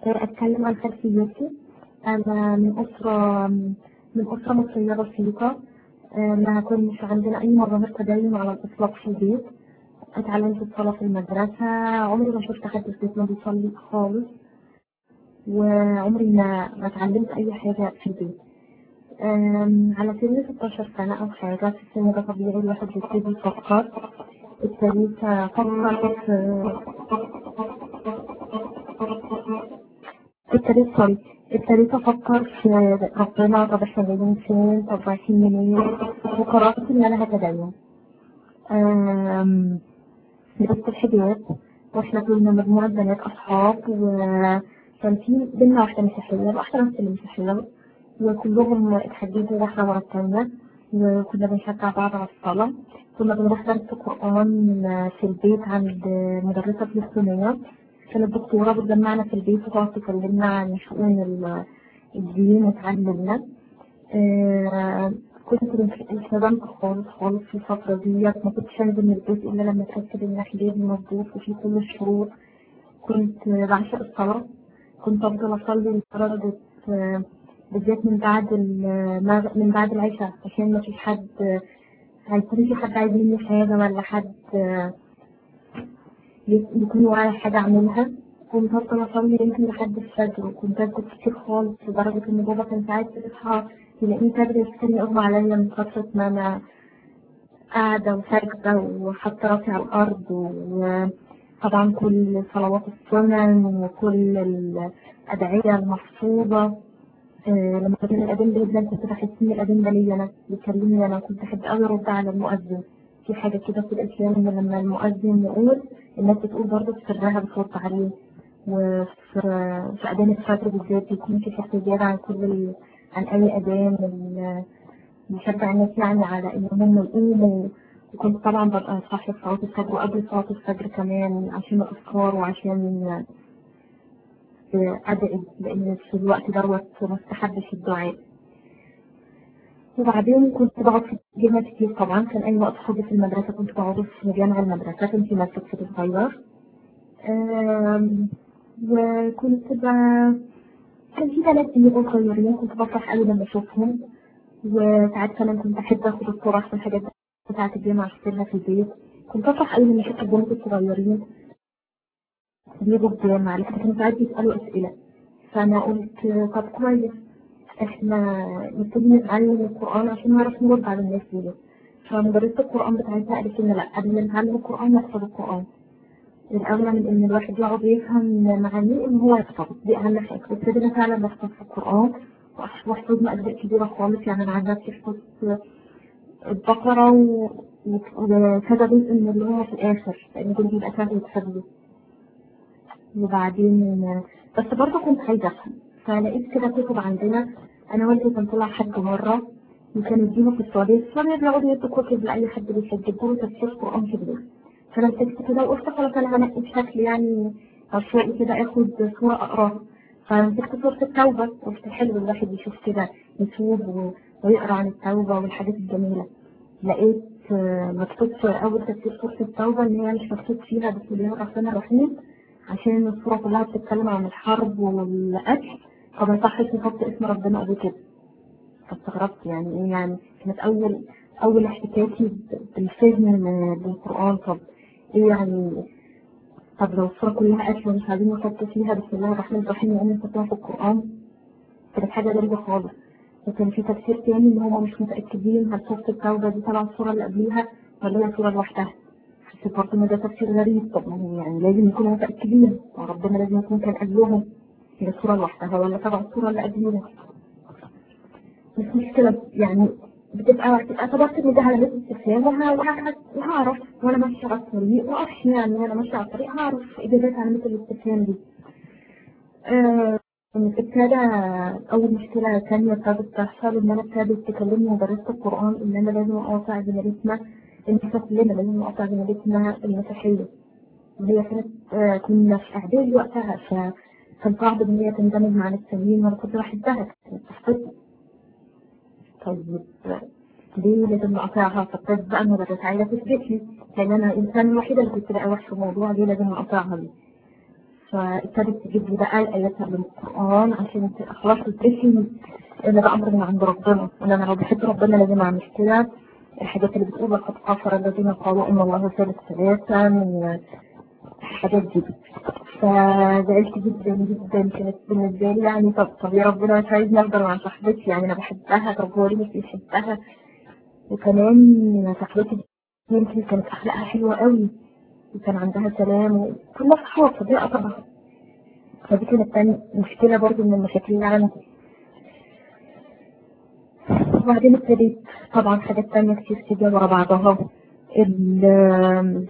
أتكلم عن خلفيتي أنا من أسرة من أسرة مصرية بسيطة ما كنش عندنا أي مظاهر تدين على الإطلاق في البيت اتعلمت الصلاة في المدرسة عمري ما شفت حد في البيت ما بيصلي خالص وعمري ما ما اتعلمت أي حاجة في البيت أم، على سن 16 سنة أو حاجة في السن ده طبيعي الواحد بيبتدي يفكر ابتديت أفكر في ابتديت سوري ابتديت أفكر في ربنا طب احنا جايين فين طب رايحين منين وقررت إن أنا هتدين أم، لبست الحجاب واحنا كنا مجموعة بنات أصحاب وكان في بينا واحدة مسيحية واحدة نفس المسيحية وكلهم اتحجبوا واحدة ورا التانية وكنا بنشجع بعض على الصلاة كنا بنروح درس القرآن في البيت عند مدرسة فلسطينية كانت دكتورة بتجمعنا في البيت وتقعد تكلمنا عن شؤون ال- الدين وتعلمنا آه، كنت التزمت خالص خالص في الفترة ديت ما كنتش انزل من البيت الا لما اتأكد ان حجابي مظبوط وفي كل الشروط كنت بعشق الصلاة كنت افضل اصلي لدرجة آه، بالذات من بعد المغ- من بعد العشاء عشان ما فيش حد هيكون في حد عايز مني حاجة ولا حد آه، يكون ورايا حاجة أعملها كنت أفضل أصلي يمكن لحد الفجر وكنت أسجد كتير خالص لدرجة إن بابا كان ساعات يصحى يلاقيني ساجدة يفتكرني أغمى عليا من كثرة ما أنا قاعدة وساجدة وحاطة راسي على الأرض وطبعا كل صلوات السنن وكل الأدعية المحفوظة آه، لما كان الأذان بيبدأ كنت بحس إن الأذان ده ليا أنا بيكلمني أنا كنت أحب أوي أرد على المؤذن في حاجة كده في الإسلام إن لما المؤذن يقول الناس بتقول برضه في سرها بترد عليه وفي في أذان الفجر بالذات بيكون في حس زيادة عن كل ال... عن أي أذان ال- بيشجع الناس يعني على إن هم يقوموا وكنت طبعا ببقى صاحية في صلاة الفجر وقبل صلاة الفجر كمان عشان الأذكار وعشان أدعي لأن في الوقت دوت ما استحبش الدعاء وبعدين كنت بقعد في الجامعة كتير طبعا كان أي وقت فاضي في المدرسة كنت بقعد في جامع المدرسة كان في مسجد في صغير آم، وكنت ب... كان في بنات بيبقوا صغيرين كنت بفرح قوي لما أشوفهم وساعات كمان كنت أحب آخد الصور في الحاجات بتاعة الجامعة أشتريها في البيت كنت بفرح قوي لما أشوف البنات الصغيرين بيجوا الجامعة لكن كانوا ساعات بيسألوا أسئلة فأنا قلت طب كويس احنا نبتدي نتعلم القرآن عشان نعرف نرد على الناس دي فمدرسة القرآن بتاعتنا قالت لنا لا قبل ما نتعلم القرآن نحفظ القرآن الأولى من إن الواحد يقعد يفهم معانيه إن هو يحفظ دي أهم حاجة وابتدينا فعلا نحفظ في القرآن وح- وحفظنا أجزاء كبيرة خالص يعني أنا عن نفسي حفظت البقرة و- و- وكذا جزء من اللي هو في الآخر لأن دول بيبقى سهل يتحفظوا وبعدين بس برضه كنت عايزة أفهم فلقيت كده كتب عندنا أنا والدي كان طلع حج مرة وكان يدينا في السعودية في السعودية بيقعدوا يدوا كتب لأي حد بيحج يدوا تفسير قرآن كبير فأنا مسكت كده وقلت خلاص أنا هنقي بشكل يعني عشوائي كده آخد سورة أقراها فمسكت سورة التوبة قلت حلو الواحد يشوف كده يتوب و- ويقرأ عن التوبة والحاجات الجميلة لقيت آه، مكتوب في أول تفسير سورة التوبة إن هي مش مكتوب فيها بسم الله الرحمن الرحيم عشان الصورة كلها بتتكلم عن الحرب والقتل فما يصحش نحط اسم ربنا قبل كده فاستغربت يعني ايه يعني كانت أول أول احتكاكي ب- بالفهم من- بالقرآن طب ايه يعني طب لو الصورة كلها قتل ومش عايزين نحط فيها بسم الله الرحمن الرحيم يعني نحطها في القرآن كانت حاجة غريبة خالص وكان في تفسير تاني إن هما مش متأكدين هل سورة التوبة دي تبع الصورة اللي قبليها ولا هي صورة لوحدها حسيت برضه إن ده تفسير غريب طب ما هو يعني لازم يكونوا متأكدين وربنا لازم يكون كان قبلهم هي الصورة لوحدها ولا تبع الصورة اللي قبليها مش مشكلة يعني بتبقى بتبقى اعتبرت ان ده علامات استفهام وه- وه- وهعرف وانا ماشية على الطريق وأعرف يعني وانا ماشية على الطريق هعرف اجابات علامات الاستفهام دي. آه، ابتدى أول مشكلة تانية ابتدت تحصل إن أنا ابتدت تكلمني مدرسة القرآن إن أنا لازم أقاطع زميلتنا إن إحنا كلنا لازم نقاطع زميلتنا المسيحية. وهي كانت آه، كنا في إعدادي وقتها فكان صعب إن هي تندمج مع ناس تانيين وأنا كنت بحبها كانت صاحبتي. طيب ليه لازم أقاطعها؟ فابتدت بقى المدرسة عايزة تثبت لي لأن أنا الإنسان الوحيدة اللي كنت بقى في الموضوع ليه لازم أقاطعها دي. فابتدت تجيب لي بقى الآيات من القرآن عشان خلاص تدرسي إن ده أمر من عند ربنا وإن أنا لو بحب ربنا لازم أعمل كده الحاجات اللي بتقول لقد كفر الذين قالوا إن الله ثالث ثلاثة من الحاجات دي فزعلت جدا جدا كانت بالنسبة لي يعني طب طب يا ربنا مش عايزني أفضل مع صاحبتي يعني أنا بحبها طب هو ليه مش بيحبها وكمان صاحبتي دي يمكن كانت أخلاقها حلوة قوي وكان عندها سلام وكلها صحاب صديقة طبعا فدي كانت تاني مشكلة برضو من المشاكل اللي عندي وبعدين ابتديت طبعا حاجات تانية كتير تيجي ورا بعضها ال-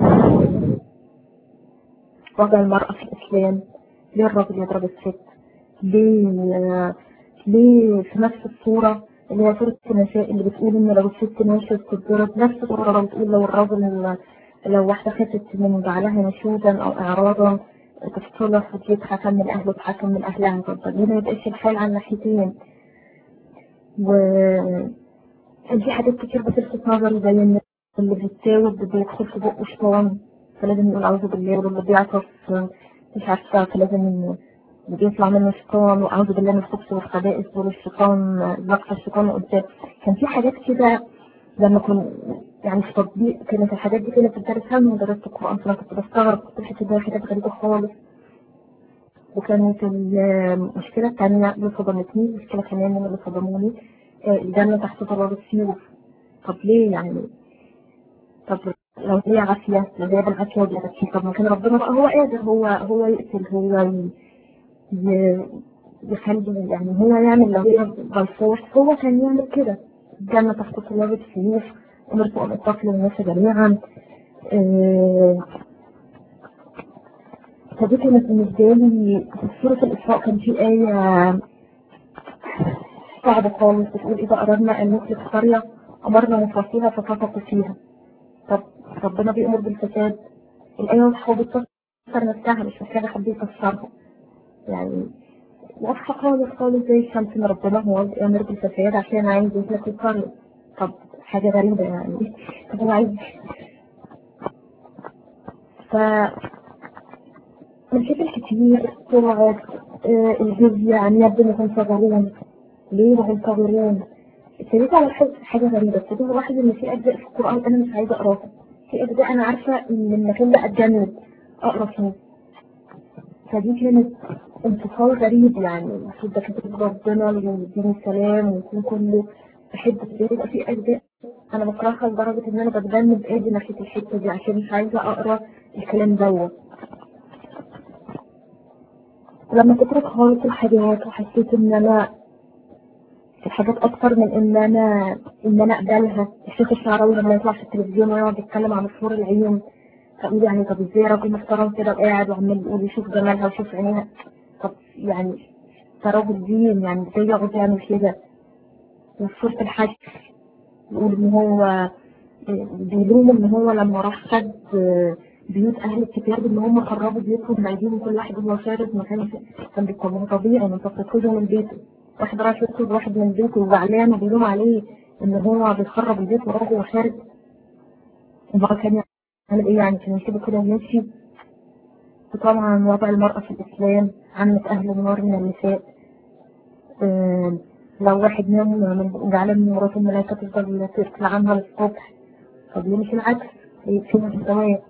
وضع المرأة في الإسلام ليه الراجل يضرب الست ليه ليه في نفس الصورة اللي هي صورة النساء اللي بتقول إن لو الست ماشية تتضرب نفس الصورة اللي بتقول لو الراجل لو واحدة خافت من بعلها نشوزا أو إعراضا تفصلها وتتحكم من أهله وتحكم من أهلها طب ليه ما يبقاش الحال على الناحيتين و كان في حاجات كتير بتلفت نظري زي إن اللي بيتساوب بيدخل في بقه شيطان فلازم يقول أعوذ بالله واللي بيعطس مش عارفة فلازم اللي بيطلع منه شيطان وأعوذ بالله من الخبث والخبائث دول الشيطان لقطة الشيطان قدام كان في حاجات كده لما كنت يعني في تطبيق كانت الحاجات دي كانت بتدرسها من مدرسة القرآن فأنا كنت بستغرب كنت بحس إنها حاجات غريبة خالص وكانت المشكلة الثانية اللي صدمتني المشكلة كمان اللي صدموني آه، الجنة تحت ظلال السيوف طب ليه يعني طب لو هي عافية لو هي بالعافية ولا بالعافية طب ما كان ربنا بقى هو قادر هو هو يقتل هو ي- ي- يخلي يعني هو يعمل لو هي بالفورس هو كان يعمل كده الجنة تحت ظلال السيوف أمرت أن أتصل الناس جميعا آه، فدي كانت بالنسبة لي في سورة الإسراء كان في آية صعبة خالص بتقول إذا أردنا أن نسلك قرية أمرنا مفاصيها ففسقوا فيها طب ربنا بيأمر بالفساد الآية واضحة وبتفسر نفسها مش محتاجة حد يفسرها يعني واضحة خالص خالص زي الشمس إن ربنا هو اللي يأمر بالفساد عشان عايز يسلك القرية طب حاجة غريبة يعني طب هو عايز ف مشاكل كتير طلعت آه، الجزية عن يد المنصغرون ليه المنصغرون ابتديت على حاجة حاجة غريبة ابتديت ألاحظ إن في أجزاء في القرآن أنا مش عايزة أقراها في أجزاء أنا عارفة إن المكان ده أتجنب أقرا فيه فدي كانت انتصار غريب يعني المفروض ده كتاب ربنا ويديني السلام ويكون كله بحب يبقى في أجزاء أنا بكرهها لدرجة إن أنا بتجنب آدي ناحية الحتة دي عشان مش عايزة أقرا الكلام دوت لما تترك خالص الحاجات وحسيت ان انا الحاجات اكتر من ان انا ان انا اقبلها الشيخ الشعراوي لما يطلع في التلفزيون ويقعد يتكلم عن الحور العيون اقول يعني طب ازاي راجل محترم كده وقاعد وعمال يقول يشوف جمالها ويشوف عينيها طب يعني ده راجل دين يعني ازاي يقعد يعمل كده وفي سورة الحج يقول ان هو بيلوموا ان هو لما راح خد بيوت اهل الكتاب ان هم خربوا بيوتهم معيدين كل واحد هو شارد ما كانش كان بيكون طبيعي ان انت بتطرده من بيته واحد راح يطرد واحد من بيته وزعلان وبيلوم عليه ان هو بيخرب البيت وراجل وخارج وبقى كان يعمل ايه يعني كان يسيبه كده ويمشي وطبعا وضع المرأة في الإسلام عامة أهل النار من النساء آه، لو واحد نام من زعلان من مراته الملائكة تفضل تلعنها للصبح طب ليه مش العكس؟ ليه فين السماء؟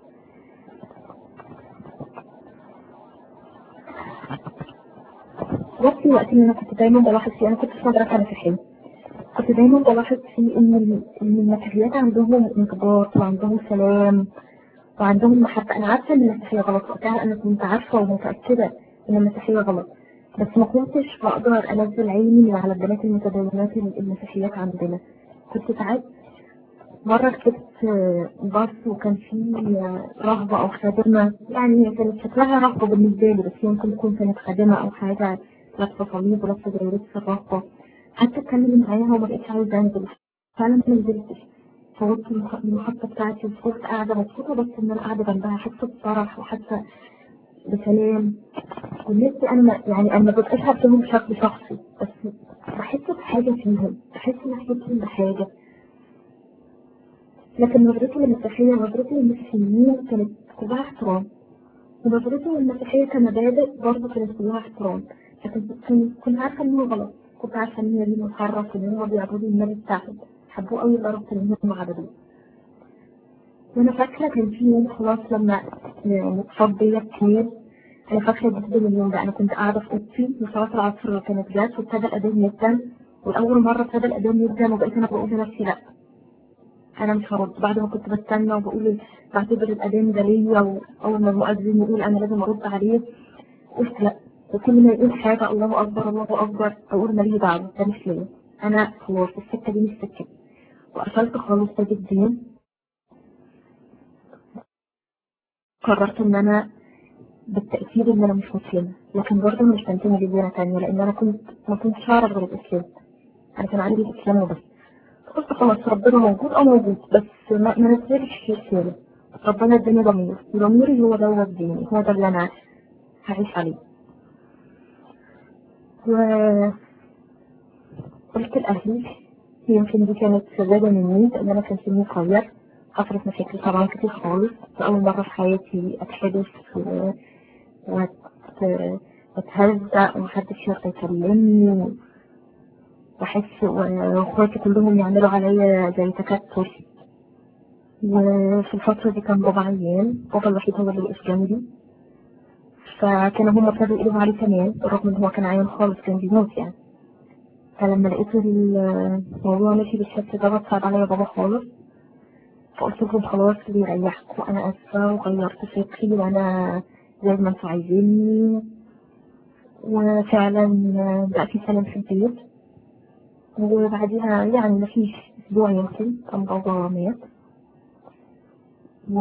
وقت الوقت اللي انا كنت دايما بلاحظ فيه انا كنت في مدرسه مسيحيه كنت دايما بلاحظ فيه ان ال- ان المسيحيات عندهم انضباط وعندهم سلام وعندهم محبه انا عارفه ان المسيحيه غلط وقتها انا كنت عارفه ومتاكده ان المسيحيه غلط بس ما كنتش بقدر انزل عيني من على البنات المتدينات المسيحيات عندنا كنت ساعات مرة ركبت باص وكان فيه رهبة أو خادمة يعني هي كانت شكلها رهبة بالنسبة لي بس يمكن تكون كانت خادمة أو حاجة لابسة صليب ولابسة دايرة الرهبة حتى اتكلم معاها وما بقتش عايزة أنزل فعلا ما نزلتش فوت المحطة بتاعتي وفضلت قاعدة مبسوطة بس إن أنا قاعدة جنبها حاسة بفرح وحاسة بسلام والناس دي أنا ما- يعني أنا ما ببقاش عارفاهم بشكل شخصي بس بحس بحاجة فيهم بحس ناحيتهم بحاجة لكن نظرتي للمسيحية ونظرتي للمسيحيين كانت كلها احترام ونظرته للمسيحية كمبادئ برضه كانت كلها احترام لكن كنت كنت عارفة إن هو غلط كنت عارفة إن هي دي محرف وإن هو بيعبدوا النبي بتاعهم حبوه قوي لدرجة إن هم عبدوه وأنا فاكرة كان في يوم خلاص لما اتصاب بيا كتير أنا فاكرة جدا اليوم ده أنا كنت قاعدة في أوضتي وصلاة العصر كانت جت وابتدى الأذان يبدأ والأول مرة ابتدى الأذان يبدأ وبقيت أنا بقول لنفسي لأ أنا مش هرد بعد ما كنت بستنى وبقول بعتبر الأذان ده ليا وأول ما المؤذن يقول أنا لازم أرد عليه قلت لأ وكل ما يقول حاجة الله أكبر الله أكبر أقول ماليش دعوة ده مش ليا أنا خلاص السكة دي مش سكتي وقفلت خالص تاج الدين قررت إن أنا بالتأكيد إن أنا مش مسلمة لكن برضه مش بنتمي لديانة تانية لأن أنا كنت ما كنتش أعرف غير الإسلام أنا كان عندي الإسلام وبس قلت خلاص ربنا موجود أو موجود بس ما ما نزلش في رسالة ربنا اداني ضمير ضميري هو دوت ديني هو ده اللي أنا هعيش عليه و قلت لأهلي يمكن دي كانت سذاجة مني لأن أنا كان سني صغير حصلت مشاكل طبعا كتير خالص أول مرة في حياتي أتحدث و- وأت- وأتهزق ومحدش يرضى يكلمني وأحس وإخواتي كلهم يعملوا عليا زي تكتل وفي الفترة دي كان بابا عيان بابا الوحيد هو اللي وقف جنبي فكانوا هما ابتدوا يقلبوا عليه كمان بالرغم ان هو كان عيان خالص كان بيموت يعني فلما لقيت الموضوع ماشي بالشكل ده صعب عليا بابا خالص فقلت لهم خلاص اللي يريحكم انا اسفة وغيرت فكري وانا زي ما انتوا عايزيني وفعلا بقى في سلام في البيت وبعديها يعني مفيش اسبوع يمكن كان بابا مات و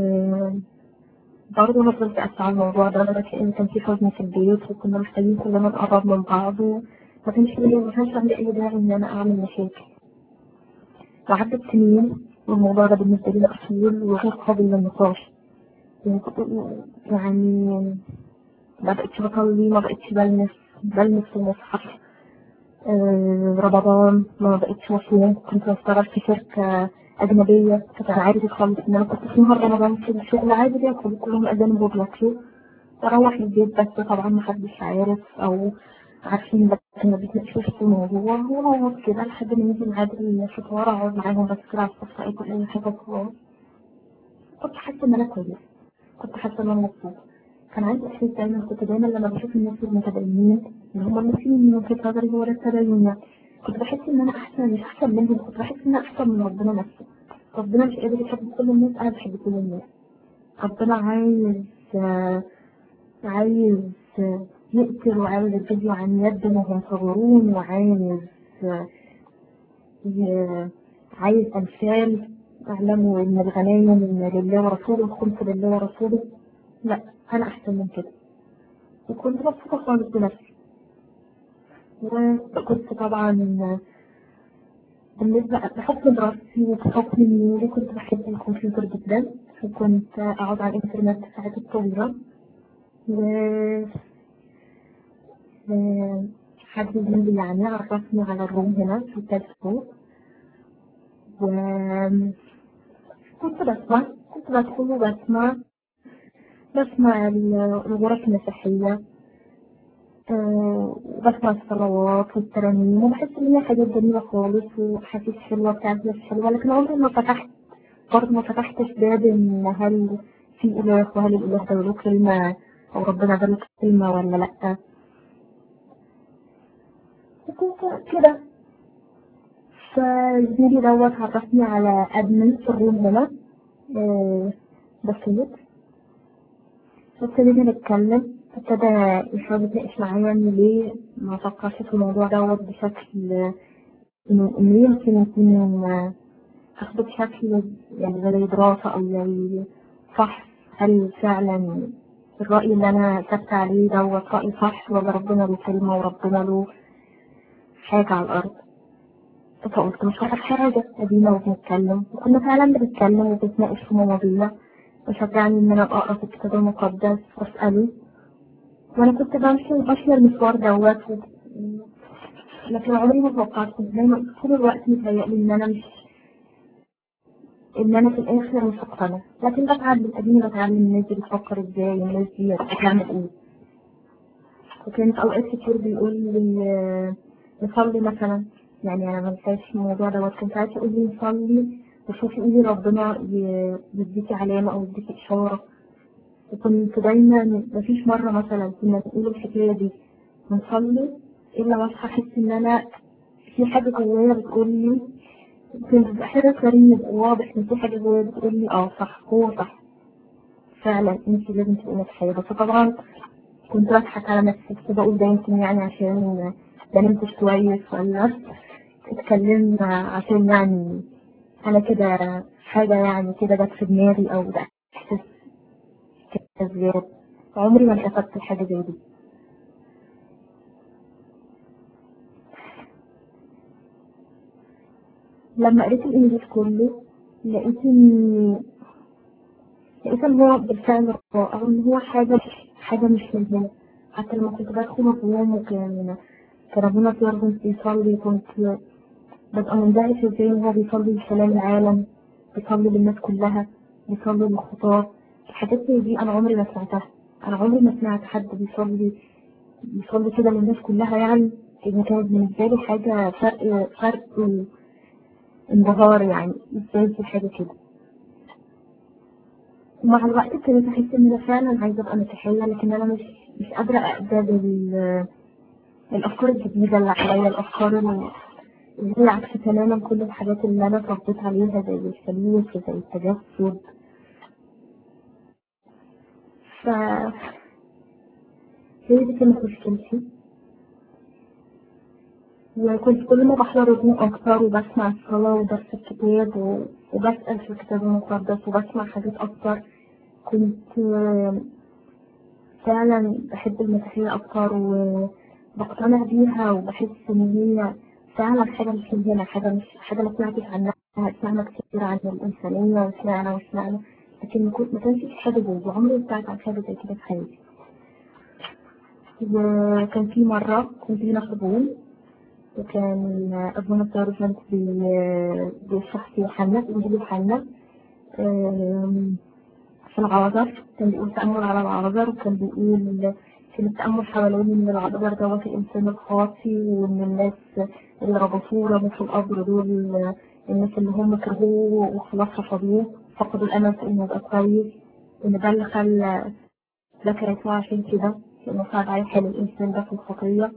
برضه أنا فضلت أسعى على الموضوع ده لدرجة إن كان في حزن في البيت وكنا محتاجين كلنا نقرب من بعض وما كانش ليا ما كانش عندي أي داعي إن أنا أعمل مشاكل. وعدت سنين والموضوع ده بالنسبة لي مقفول وغير قابل للنقاش. يعني كنت- يعني ما بقتش بصلي ما بقتش بلمس بلمس في المصحف آه، رمضان ما بقتش مصوم كنت بشتغل في شركة أجنبية كنت عادي خالص إن أنا كنت في نهار رمضان في الشغل عادي بياكل كلهم أجانب وبياكلوا أروح البيت بس طبعا محدش عارف أو عارفين بس ما بيتناقشوش في الموضوع وهو كده لحد ما يجي ميعاد الفطار أقعد معاهم بس كده على الصفحة آكل أي حاجة وخلاص كنت حاسة إن أنا كويسة كنت حاسة إن أنا مبسوطة كان عندي إحساس دايما كنت دايما لما بشوف الناس المتدينين اللي هم المسلمين من وجهة نظري هو ده التدين يعني كنت بحس إن أنا أحسن مش أحسن منهم كنت بحس إن أنا أحسن من ربنا نفسه ربنا مش قادر يحب كل الناس أنا بحب كل الناس ربنا عايز آه، عايز آه، يقتل وعايز يجزي عن يد وهم صغيرون وعايز آه، ي- عايز أمثال اعلموا إن الغنايم لله ورسوله والخمس لله ورسوله لا أنا أحسن من كده وكنت مبسوطة خالص بنفسي وكنت طبعا بالنسبة بحكم دراستي وبحكم ميولي كنت بحب الكمبيوتر جدا وكنت أقعد على الإنترنت ساعات طويلة و و- حد زميلي يعني عرفني على الروم هنا في التلفزيون و كنت بسمع كنت بدخل وبسمع بسمع ال- الغرف المسيحية آه، وبسمع الصلوات والترانيم وبحس إن هي حاجات جميلة خالص وأحاسيس حلوة بتاعت ناس حلوة لكن عمري ما فتحت برضه ما فتحتش باب إن هل في إله وهل الإله ده له كلمة أو ربنا ده له كلمة ولا لأ وكنت كده فزميلي دوت عرفني على أدمن في الروم هنا آه، بسيط فابتدينا نتكلم ابتدى يحاول يتناقش معايا إن ليه ما فكرش في الموضوع دوت بشكل إنه إنه يمكن يكون آه، أخده بشكل يعني زي دراسة أو زي فحص هل فعلا الرأي اللي أنا ثابتة عليه دوت رأي صح ولا ربنا له كلمة وربنا له حاجة على الأرض فقلت مش هعرف حاجة أدينا وبنتكلم وكنا فعلا بنتكلم وبنتناقش في مواضيع وشجعني إن أنا أقرأ في الكتاب المقدس وأسأله وأنا كنت بمشي ماشية المشوار دوت و- لكن عمري ما توقعت كنت دايما طول الوقت متهيألي إن أنا مش ان انا في الاخر مش هقتنع لكن بتعلم اديني بتعلم الناس دي بتفكر ازاي الناس دي بتعمل ايه وكانت اوقات كتير بيقول لي آه، نصلي مثلا يعني انا ما انساش الموضوع دوت كان ساعات يقول لي نصلي وشوفي ايه ربنا ي- يديكي علامة او يديكي اشارة وكنت دايما مفيش مرة مثلا كنا بنقول الحكاية دي ونصلي الا واصحى احس ان انا في حاجة جوايا بتقول لي كنت بيبقى حاجة غريب واضح ان في حاجة جوايا بتقول لي اه صح هو صح فعلا انت لازم تبقي ناجحة بس طبعا كنت بضحك على نفسي كنت بقول ده يمكن يعني عشان ما نمتش كويس ولا اتكلمنا عشان يعني انا كده حاجة يعني كده جت في دماغي او ده احساس كده زيادة عمري ما انتقدت حاجة زي دي لما قريت الانجليز كله لقيت ان لقيت ان هو بالفعل رائع ان هو حاجة حاجة مش من هنا حتى لما كنت بدخل الروم وكان كان ابونا بيرغم بيصلي كنت ببقى مندهش ازاي ان هو بيصلي لسلام العالم بيصلي للناس كلها بيصلي للخطاة الحاجات زي دي انا عمري ما سمعتها انا عمري ما سمعت حد بيصلي بيصلي كده للناس كلها يعني إن كانت بالنسبة لي حاجة فرق فرق انبهار يعني ازاي في حاجة كده ومع الوقت ابتديت احس ان انا فعلا عايزة ابقى مسيحية لكن انا مش مش قادرة اقبل ال- الافكار الجديدة اللي عليا الافكار اللي اللي هي عكس تماما كل الحاجات اللي انا اتربيت عليها زي السلوك وزي التجسد ف هي دي كانت مشكلتي وكنت كل ما بحضر الروم أكتر وبسمع الصلاة ودرس الكتاب و- وبسأل في الكتاب المقدس وبسمع حاجات أكتر كنت آه، فعلا بحب المسيحية أكتر وبقتنع بيها وبحس إن هي فعلا حاجة مش من هنا حاجة مش حاجة ما سمعتش عنها سمعنا كتير عن الإنسانية وسمعنا وسمعنا لكن ما كنت- ما كانش في حاجة زي دي عمري ما سمعت عن حاجة زي كده في حياتي وكان في مرة كنت هنا في الروم وكان أبونا الترجمة بيشرح في يوحنا إنجيل يوحنا آم، في العذر كان بيقول تأمل على العذر وكان بيقول كان التأمل حوالين إن العذر دوت الإنسان الخاطي وإن الناس اللي ربطوه رموا في القبر دول الناس اللي هم كرهوه وخلاص رفضوه فقدوا الأمل في إنه يبقى كويس إن ده اللي خلى ذكر يسوع عشان كده لأنه صعب عليه حال الإنسان ده في الخطية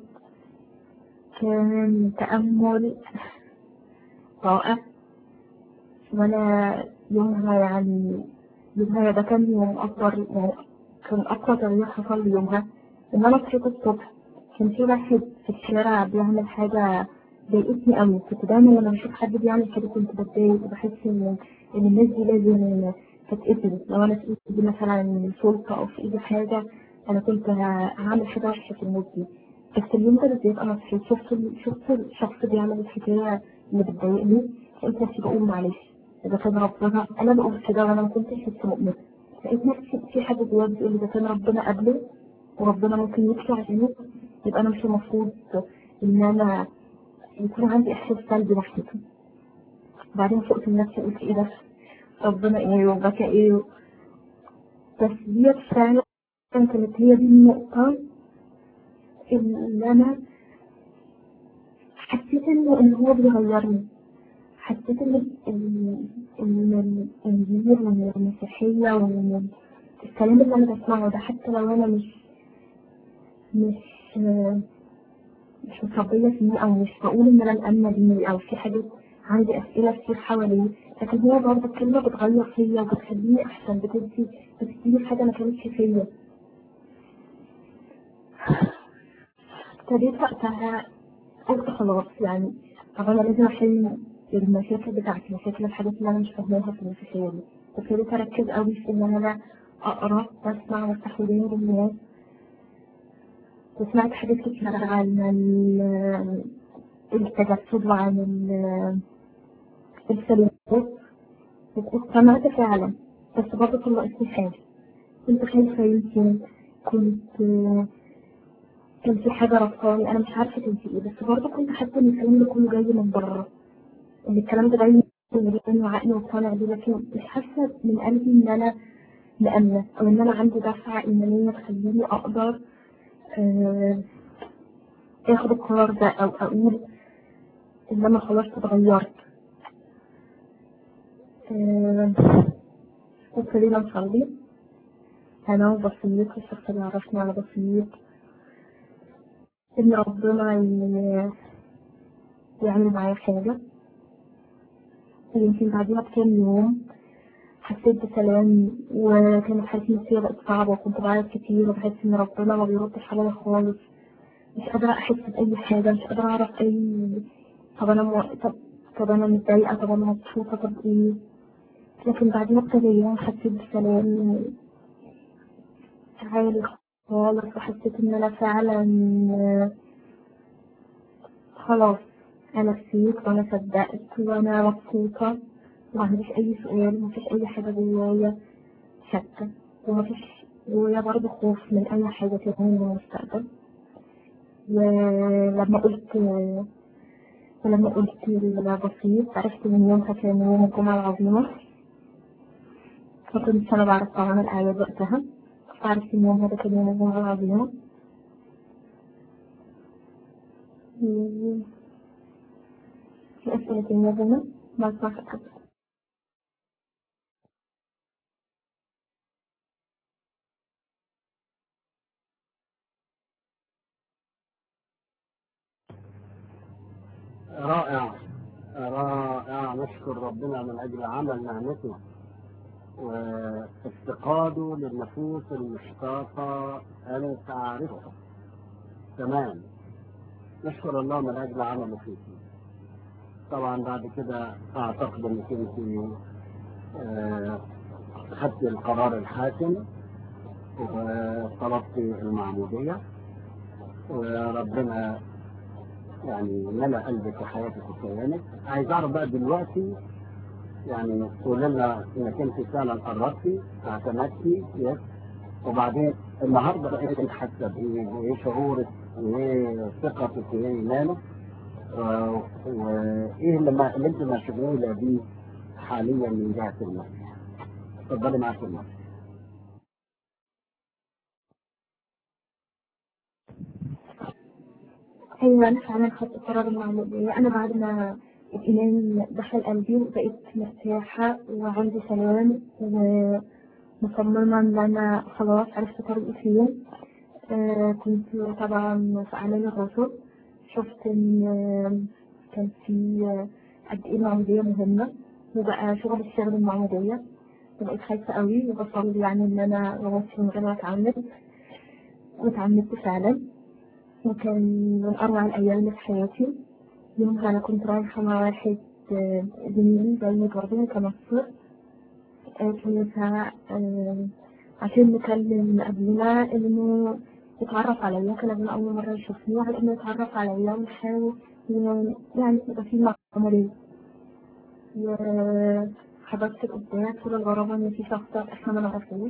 كان تأمل رائع وأنا يومها يعني يومها ده كان يوم أكبر يعني كان أقوى تغيير حصل لي يومها إن أنا صحيت الصبح كان في واحد في الشارع بيعمل حاجة ضايقتني أوي كنت دايما لما بشوف حد بيعمل كده كنت بتضايق وبحس إن إن الناس دي لازم تتقتل لو أنا في إيدي مثلا سلطة أو في إيدي حاجة أنا كنت ه- هعمل حاجة وحشة في الناس دي بس اليوم ده بالذات أنا صحيت شفت ال- شفت الشخص بيعمل الحكاية اللي بتضايقني لقيت نفسي بقول معلش إذا كان ربنا أنا بقول كده وأنا ما كنتش لسه مؤمنة لقيت نفسي في حد جوايا بيقول لي إذا كان ربنا قبله وربنا ممكن يطلع عشانه يبقى أنا مش المفروض إن أنا يكون عندي إحساس سلبي ناحيته بعدين فقت من نفسي قلت إيه ده ربنا إيه وبكى إيه بس ديت فعلا كانت هي دي النقطة اللي أنا حسيت إنه إن هو بيغيرني حسيت إن إن إن الإنجيل وإن المسيحية وإن الكلام اللي أنا بسمعه ده حتى لو أنا مش مش مش متربية فيه أو مش بقول إن أنا مأمنة بيه أو في حاجات عندي أسئلة كتير حواليه لكن هو برضه الكلمة بتغير فيا وبتخليني أحسن بتدي بتديني حاجة ما كانتش فيا ابتديت وقتها قلت خلاص يعني طب أنا لازم أحل المشاكل بتاعتي مشاكل الحاجات اللي أنا مش فاهماها في المسيحية دي ابتديت أركز قوي في إن أنا أقرأ وأسمع وأفتح وداني للناس وسمعت حاجات كتير عن ال- التجسد وعن ال- السلوك واقتنعت فعلا بس برضه طلعتني حاجة كنت خايفة يمكن كنت كان في حاجة ربطاني أنا مش عارفة كان في إيه بس برضه كنت حاسة إن الكلام ده كله جاي من بره إن الكلام ده جاي وداني وعقلي مقتنع بيه لكن مش حاسة من قلبي إن أنا مأمنة أو إن أنا عندي دفعة إيمانية تخليني أقدر آه، آخد القرار ده أو أقول إن أنا خلاص اتغيرت آه، ابتدينا نصلي أنا وبسيط والشخص اللي عرفني على بسيط إن ربنا ي- يعمل معايا حاجة يمكن بعديها بكام يوم حسيت بسلام وكانت حالتي النفسية بقت صعبة وكنت بعيط كتير وبحس إن ربنا ما بيردش عليا خالص مش قادرة أحس بأي حاجة مش قادرة أعرف أي طب أنا مو... طب طب أنا متضايقة طب أنا مبسوطة طب إيه لكن بعدين ابتدى يوم حسيت بسلام عالي خالص وحسيت إن أنا فعلا آه، خلاص أنا نسيت وأنا صدقت وأنا مبسوطة ومعنديش أي سؤال ومفيش أي حاجة جوايا شاكة ومفيش جوايا برضه خوف من أي حاجة تانية من المستقبل ولما قلت ولما قلت البسيط عرفت من يومها كان يوم الجمعة العظيمة فكنت أنا بعرف طبعا الأعياد وقتها عرفت إن يوم هذا كان يوم الجمعة العظيمة و- في أسئلة تانية بنا ما أسمعش حد رائع رائع نشكر ربنا من أجل عمل نعمته وافتقاده للنفوس المشتاقة أن تعرفه تمام نشكر الله من أجل عمله فيك طبعا بعد كده أعتقد أنك أنت آه، أخذت القرار الحاسم وطلبت المعمودية وربنا يعني ملأ قلبك وحياتك وكيانك عايز اعرف بقى دلوقتي يعني تقول لنا انك انت فعلا قررتي اعتمدتي يس وبعدين النهارده بقى انت حاسه بايه وايه شعورك وايه ثقتك وايه ايمانك و- وايه اللي, ما اللي انت مشغوله بيه حاليا من جهه المسيح اتفضلي معاك المسيح أيوة أنا فعلا خدت قرار المعمودية أنا بعد ما الإيمان دخل قلبي وبقيت مرتاحة وعندي سلام ومصممة إن أنا خلاص عرفت طريقي فين آه كنت طبعا في أعلان الرسل شفت إن آه، كان في آه، قد إيه المعمودية مهمة وبقى شغل الشغل المعمودية وبقيت خايفة قوي وبصلي يعني إن أنا بمشي من غير ما أتعمد واتعمدت فعلا وكان من أروع الأيام اللي في حياتي يومها أنا كنت رايحة مع واحد آه، زميلي زي برضه كمصر آه، كنيسة آه، عشان نكلم قبلنا إنه يتعرف عليا كان قبلنا أول مرة يشوفني على إنه يتعرف عليا ونحاول ي- يعني يبقى في معمولية وحضرت القداس طول الغرابة إن في شخص إحنا ما نعرفوش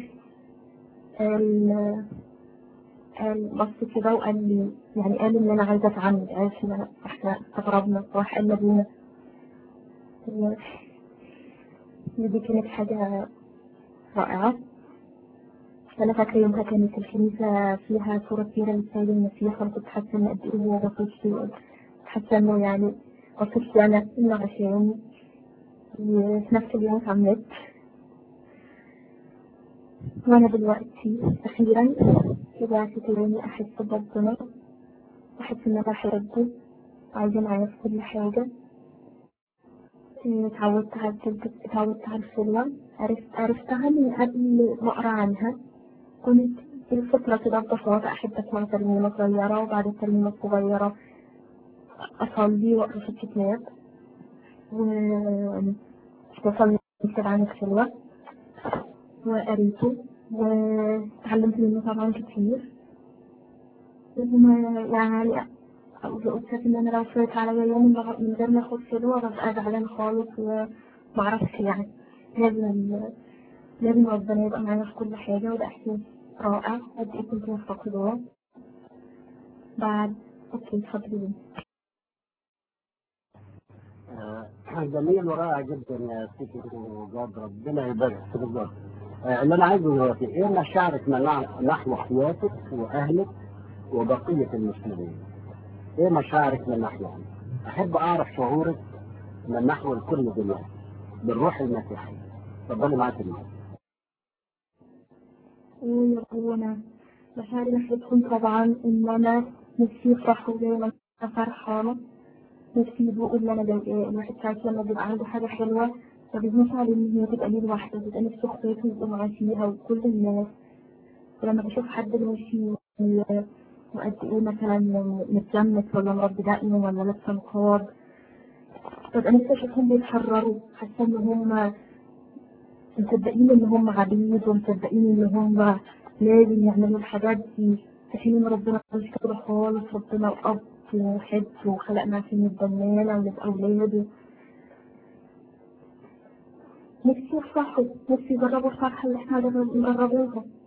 قال قال بص كده وقال لي يعني قال ان انا عايزه اتعمد عرفنا احنا استغربنا راح قال لابونا و- ودي كانت حاجه رائعه انا فاكره يومها كانت الكنيسه فيها صوره كبيره للسيد المسيح وانا كنت حاسه ان قد ايه هو بسيط فيه حاسه انه يعني بسيط لي انا انه عشان وفي نفس اليوم اتعمدت وانا دلوقتي اخيرا رجعت تاني احس بربنا احس ان انا بحبه عايزة معايا في كل حاجة إيه، اتعودت على الكذب اتعودت على الخلوة عرفت عرفتها من قبل ما اقرا عنها كنت بالفطرة كده ببساطة احب اسمع ترنيمة صغيرة وبعد الترنيمة الصغيرة اصلي واقرا في الكتاب و وصلي كتاب عن الخلوة وقريته وتعلمت منه طبعا كتير وما يعني قلت ان انا لو فات عليا يوم من غ- من غير ما اخد خلوة ببقى زعلان خالص ومعرفش يعني لازم لازم ربنا يبقى معانا في كل حاجة وده احساس رائع قد ايه كنت مفتقداه بعد اوكي اتفضلي آه، شرح جميل ورائع جدا يا سيدي وجاد ربنا يبارك في بالظبط آه، اللي انا عايزه دلوقتي ايه مشاعرك من نع- نحو اخواتك واهلك وبقيه المسلمين؟ ايه مشاعرك من نحوهم؟ احب اعرف شعورك من نحو الكل دلوقتي بالروح المسيحيه. اتفضلي معاك المايك. ويقولون مشاعري ناحيتهم طبعا إن أنا نفسي يفرحوا زي ما أنا فرحانة نفسي يدوقوا اللي أنا ضايقاه الواحد ساعات لما بيبقى عنده حاجة حلوة ما بيهونش عليه إن هي تبقى ليه لوحده بيبقى نفسه إخواته يبقوا معاه فيها وكل الناس ولما بشوف حد ماشي وقد إيه مثلا متلمس ولا مربي دقن ولا لابسة نقاب ببقى نفسي أشوفهم بيتحرروا حاسة إن هم مصدقين ان هم عبيد ومصدقين ان هم لازم يعملوا الحاجات دي في حين ان ربنا مش كده خالص ربنا اب وحب وخلقنا عشان نبقى لنا ونبقى اولاده نفسي يفرحوا نفسي يجربوا الفرحة اللي احنا بنجربوها